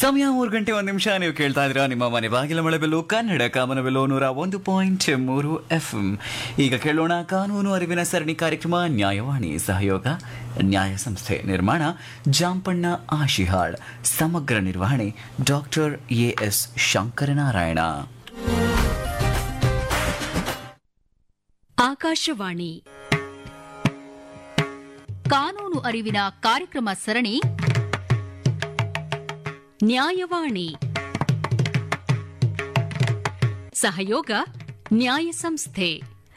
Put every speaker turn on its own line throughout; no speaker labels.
ಸಮಯ ಮೂರು ಗಂಟೆ ಒಂದು ನಿಮಿಷ ನೀವು ಕೇಳ್ತಾ ಇದ್ದೀರಾ ನಿಮ್ಮ ಮನೆ ಬಾಗಿಲ ಮಳೆಬೆಲ್ಲು ಕನ್ನಡ ಕಾಮನಬೆಲ್ಲು ನೂರ ಒಂದು ಪಾಯಿಂಟ್ ಮೂರು ಎಫ್ ಈಗ ಕೇಳೋಣ ಕಾನೂನು ಅರಿವಿನ ಸರಣಿ ಕಾರ್ಯಕ್ರಮ ನ್ಯಾಯವಾಣಿ ಸಹಯೋಗ ನ್ಯಾಯ ಸಂಸ್ಥೆ ನಿರ್ಮಾಣ ಜಾಂಪಣ್ಣ ಆಶಿಹಾಳ್ ಸಮಗ್ರ ನಿರ್ವಹಣೆ doctor A S Shankaranarayana
Akashvani ಕಾನೂನು ಅರಿವಿನ ಕಾರ್ಯಕ್ರಮ ಸರಣಿ ನ್ಯಾಯವಾಣಿ ಸಹಯೋಗ ನ್ಯಾಯ ಸಂಸ್ಥೆ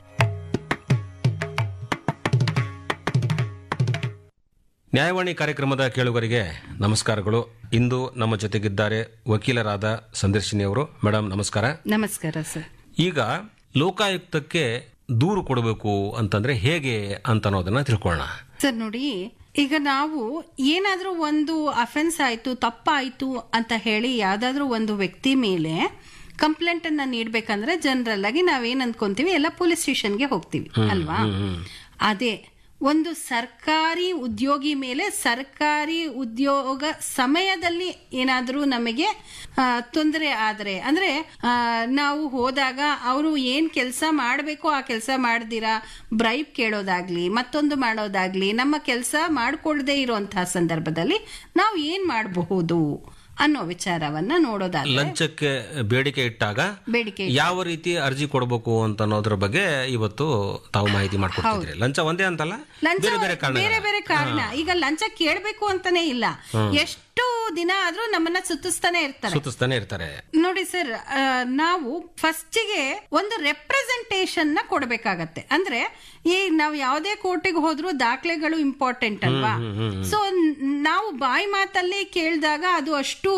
ನ್ಯಾಯವಾಣಿ ಕಾರ್ಯಕ್ರಮದ ಕೇಳುಗರಿಗೆ ನಮಸ್ಕಾರಗಳು ಇಂದು ನಮ್ಮ ಜೊತೆಗಿದ್ದಾರೆ ವಕೀಲರಾದ ಸಂದರ್ಶಿನಿಯವರು ಮೇಡಮ್ ನಮಸ್ಕಾರ
ನಮಸ್ಕಾರ ಸರ್
ಈಗ ಲೋಕಾಯುಕ್ತಕ್ಕೆ ದೂರು ಕೊಡಬೇಕು ಅಂತಂದ್ರೆ ಹೇಗೆ ಅಂತ ಅನ್ನೋದನ್ನ ತಿಳ್ಕೊಳ್ಳೋಣ
ಸರ್ ನೋಡಿ ಈಗ ನಾವು ಏನಾದ್ರೂ ಒಂದು ಅಫೆನ್ಸ್ ಆಯ್ತು ತಪ್ಪಾಯ್ತು ಅಂತ ಹೇಳಿ ಯಾವ್ದಾದ್ರೂ ಒಂದು ವ್ಯಕ್ತಿ ಮೇಲೆ ಕಂಪ್ಲೇಂಟ್ ಅನ್ನ ನೀಡ್ಬೇಕಂದ್ರೆ ಜನರಲ್ ಆಗಿ ನಾವೇನ್ ಅನ್ಕೊಂತೀವಿ ಎಲ್ಲ ಪೊಲೀಸ್ ಸ್ಟೇಷನ್ಗೆ ಹೋಗ್ತೀವಿ ಅಲ್ವಾ ಅದೇ ಒಂದು ಸರ್ಕಾರಿ ಉದ್ಯೋಗಿ ಮೇಲೆ ಸರ್ಕಾರಿ ಉದ್ಯೋಗ ಸಮಯದಲ್ಲಿ ಏನಾದರೂ ನಮಗೆ ತೊಂದರೆ ಆದರೆ ಅಂದ್ರೆ ಆ, ನಾವು ಹೋದಾಗ ಅವರು ಏನ್ ಕೆಲಸ ಮಾಡಬೇಕು ಆ ಕೆಲಸ ಮಾಡ್ದಿರಾ ಬ್ರೈಬ್ ಕೇಳೋದಾಗ್ಲಿ ಮತ್ತೊಂದು ಮಾಡೋದಾಗ್ಲಿ ನಮ್ಮ ಕೆಲಸ ಮಾಡ್ಕೊಳ್ದೇ ಇರುವಂತಹ ಸಂದರ್ಭದಲ್ಲಿ ನಾವು ಏನ್ ಮಾಡಬಹುದು ಅನ್ನೋ ವಿಚಾರವನ್ನ ನೋಡೋದಾದ್ರೆ
ಲಂಚಕ್ಕೆ ಬೇಡಿಕೆ ಇಟ್ಟಾಗ
ಬೇಡಿಕೆ
ಯಾವ ರೀತಿ ಅರ್ಜಿ ಕೊಡಬೇಕು ಅಂತ ಅನ್ನೋದ್ರ ಬಗ್ಗೆ ಇವತ್ತು ತಾವು ಮಾಹಿತಿ ಮಾಡ್ಕೊಡ್ತಿದ್ರಿ ಲಂಚ ಒಂದೇ ಅಂತಲ್ಲ
ಲಂಚ
ಬೇರೆ ಬೇರೆ ಕಾರಣ
ಬೇರೆ ಬೇರೆ ಕಾರಣ ಈಗ ಲಂಚ ಕೇಳ್ಬೇಕು ಅಂತಾನೆ ಇಲ್ಲ ಎಷ್ಟು ದಿನ ಆದ್ರೂ ನಮ್ಮನ್ನ ಸುತ್ತಿಸ್ತಾನೆ ಇರ್ತಾರೆ
ಸುತ್ತಿಸ್ತಾನೆ ಇರ್ತಾರೆ
ನೋಡಿ ಸರ್ ಆ, ನಾವು ಫಸ್ಟಿಗೆ ಒಂದು ರೆಪ್ರೆಸೆಂಟೇಷನ್ ನ ಕೊಡ್ಬೇಕಾಗತ್ತೆ ಅಂದ್ರೆ ಈ ನಾವು ಯಾವುದೇ ಕೋರ್ಟಿಗೆ ಹೋದ್ರೂ ದಾಖಲೆಗಳು ಇಂಪಾರ್ಟೆಂಟ್ ಅಲ್ವಾ ಸೊ ನಾವು ಬಾಯಿ ಮಾತಲ್ಲಿ ಕೇಳಿದಾಗ ಅದು ಅಷ್ಟು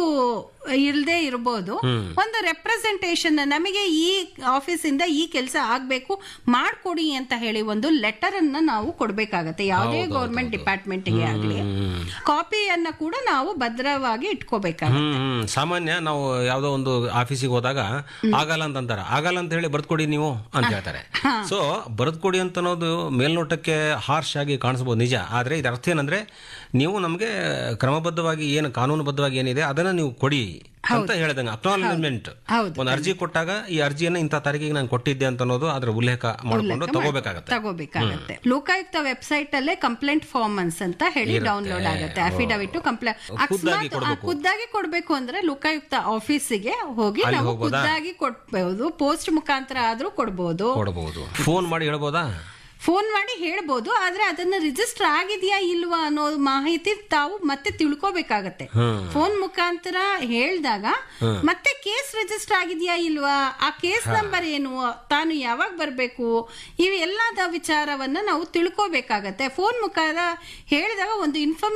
ಇಲ್ದೇ ಇರಬಹುದು ಒಂದು ರೆಪ್ರೆಸೆಂಟೇಷನ್ ನಮಗೆ ಈ ಆಫೀಸ್ ಇಂದ ಈ ಕೆಲಸ ಆಗ್ಬೇಕು ಮಾಡ್ಕೊಡಿ ಅಂತ ಹೇಳಿ ಒಂದು ಲೆಟರ್ ಅನ್ನ ನಾವು ಕೊಡ್ಬೇಕಾಗತ್ತೆ ಯಾವುದೇ ಗೌರ್ಮೆಂಟ್ ಡಿಪಾರ್ಟ್ಮೆಂಟ್ಗೆ ಆಗ್ಲಿ ಕಾಪಿಯನ್ನ ಕೂಡ ನಾವು ಭದ್ರವಾಗಿ ಇಟ್ಕೋಬೇಕಾಗತ್ತೆ
ಹ್ಮ್ ಹ್ಮ್. ಸಾಮಾನ್ಯ ನಾವು ಯಾವ್ದೋ ಒಂದು ಆಫೀಸಿಗೆ ಹೋದಾಗ ಆಗಲ್ಲ ಅಂತ ಅಂತಾರೆ ಆಗಲ್ಲ ಅಂತ ಹೇಳಿ ಬರ್ದ್ಕೊಡಿ ನೀವು ಅಂತ ಹೇಳ್ತಾರೆ ಸೊ ಬರ್ದ್ಕೊಡಿ ಅಂತ ಅನ್ನೋದು ಮೇಲ್ನೋಟಕ್ಕೆ ಹಾರ್ಶ್ ಆಗಿ ಕಾಣಿಸ್ಬೋದು ನಿಜ ಆದ್ರೆ ಇದರ ಅರ್ಥ ಏನಂದ್ರೆ ನೀವು ನಮಗೆ ಕ್ರಮಬದ್ಧವಾಗಿ ಏನು ಕಾನೂನುಬದ್ಧವಾಗಿ ಏನಿದೆ ಅದನ್ನ ನೀವು ಕೊಡಿ ಅಂತ ಹೇಳಿದಂಗೆ ಅಕ್ನಾಲಜ್ಮೆಂಟ್
ಹೌದು.
ಒಂದು ಅರ್ಜಿ ಕೊಟ್ಟಾಗ ಈ ಅರ್ಜಿಯನ್ನ ಇಂಥ ತಾರೀಕಿಗೆ ನಾನು ಕೊಟ್ಟಿದ್ದೆ ಅಂತ ಅನ್ನೋದು ಅದರ ಉಲ್ಲೇಖ ಮಾಡಿಕೊಂಡು ತಗೋಬೇಕಾಗತ್ತೆ
ತಗೋಬೇಕಾಗತ್ತೆ ಲೋಕಾಯುಕ್ತ ವೆಬ್ಸೈಟ್ ಅಲ್ಲೇ ಕಂಪ್ಲೇಂಟ್ ಫಾರ್ಮನ್ಸ್ ಅಂತ ಹೇಳಿ ಡೌನ್ಲೋಡ್ ಆಗುತ್ತೆ ಅಫಿಡವಿಟ್ ಕಂಪ್ಲೇಂಟ್
ಖುದ್ದಾಗಿ ಕೊಡ್ಬೇಕು.
ಖುದ್ದಾಗಿ ಕೊಡ್ಬೇಕು ಅಂದ್ರೆ ಲೋಕಾಯುಕ್ತ ಆಫೀಸಿಗೆ ಹೋಗಿ
ಅಲ್ಲಿ
ನಾವು
ಹೋಗ್ಬೋದಾ?
ಖುದ್ದಾಗಿ ಕೊಡ್ಬಹುದು ಪೋಸ್ಟ್ ಮುಖಾಂತರ ಆದ್ರೂ ಕೊಡ್ಬೋದು
ಕೊಡಬಹುದು ಫೋನ್ ಮಾಡಿ ಹೇಳ್ಬೋದಾ
ಫೋನ್ ಮಾಡಿ ಹೇಳ್ಬೋದು ಆದ್ರೆ ಅದನ್ನ ರಿಜಿಸ್ಟರ್ ಆಗಿದೆಯಾ ಇಲ್ವಾ ಅನ್ನೋ ಮಾಹಿತಿ ತಾವು ಮತ್ತೆ ತಿಳ್ಕೊಬೇಕಾಗತ್ತೆ ಫೋನ್ ಮುಖಾಂತರ ಹೇಳ್ದಾಗ ಮತ್ತೆ ಕೇಸ್ ರಿಜಿಸ್ಟರ್ ಆಗಿದೆಯಾ ಇಲ್ವಾ ಆ ಕೇಸ್ ನಂಬರ್ ಏನು ತಾನು ಯಾವಾಗ ಬರಬೇಕು ಇವೆಲ್ಲದ ವಿಚಾರವನ್ನ ನಾವು ತಿಳ್ಕೊಬೇಕಾಗತ್ತೆ ಫೋನ್ ಮುಖಾಂತರ ಹೇಳಿದಾಗ ಒಂದು ಇನ್ಫಾರ್ಮ್